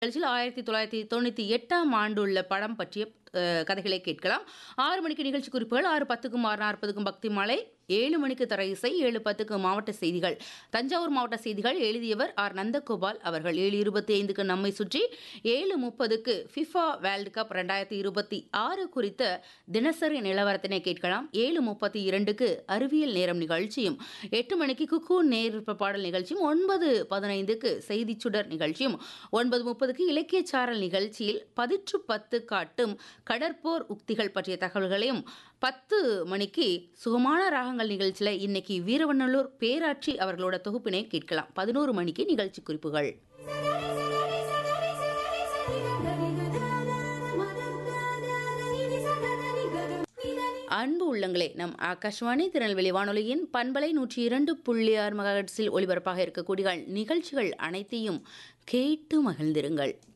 நிகழ்ச்சியில் ஆயிரத்தி தொள்ளாயிரத்தி தொண்ணூற்றி எட்டாம் ஆண்டுள்ள படம் பற்றிய அஹ், கதைகளை கேட்கலாம் ஆறு மணிக்கு நிகழ்ச்சி குறிப்புகள் ஆறு பத்துக்கும் ஆறு நாற்பதுக்கும் பக்தி மாலை ஏழு மணிக்கு தர இசை ஏழு பத்துக்கு மாவட்ட செய்திகள் தஞ்சாவூர் மாவட்ட செய்திகள் எழுதியவர் ஆர் நந்தகோபால் அவர்கள் ஏழு இருபத்தி ஐந்துக்கு நம்மை சுற்றி ஏழு முப்பதுக்கு ஃபிஃபா வேர்ல்டு கப் ரெண்டாயிரத்தி இருபத்தி ஆறு குறித்த தினசரி நிலவரத்தினை கேட்கலாம் ஏழு முப்பத்தி இரண்டுக்கு அறிவியல் நேரம் நிகழ்ச்சியும் எட்டு மணிக்கு குக்கு நேர்ப்பு பாடல் நிகழ்ச்சியும் ஒன்பது பதினைந்துக்கு செய்திச் சுடர் நிகழ்ச்சியும் ஒன்பது முப்பதுக்கு இலக்கிய சாரல் நிகழ்ச்சியில் பதிற்று பத்து காட்டும் கடற்போர் உக்திகள் பற்றிய தகவல்களையும் பத்து மணிக்கு சுகமான ராகங்கள் நிகழ்ச்சியில் இன்னைக்கு வீரவண்ணலூர் பேராட்சி அவர்களோட தொகுப்பினை கேட்கலாம் பதினோரு மணிக்கு நிகழ்ச்சி குறிப்புகள் அன்பு உள்ளங்களே நம் ஆகாஷ்வாணி திருநெல்வேலி வானொலியின் பண்பலை நூற்றி இரண்டு புள்ளி ஆறு மெகாஹெர்ட்ஸில் ஒலிபரப்பாக இருக்கக்கூடிய நிகழ்ச்சிகள் அனைத்தையும் கேட்டு மகிழ்ந்திருங்கள்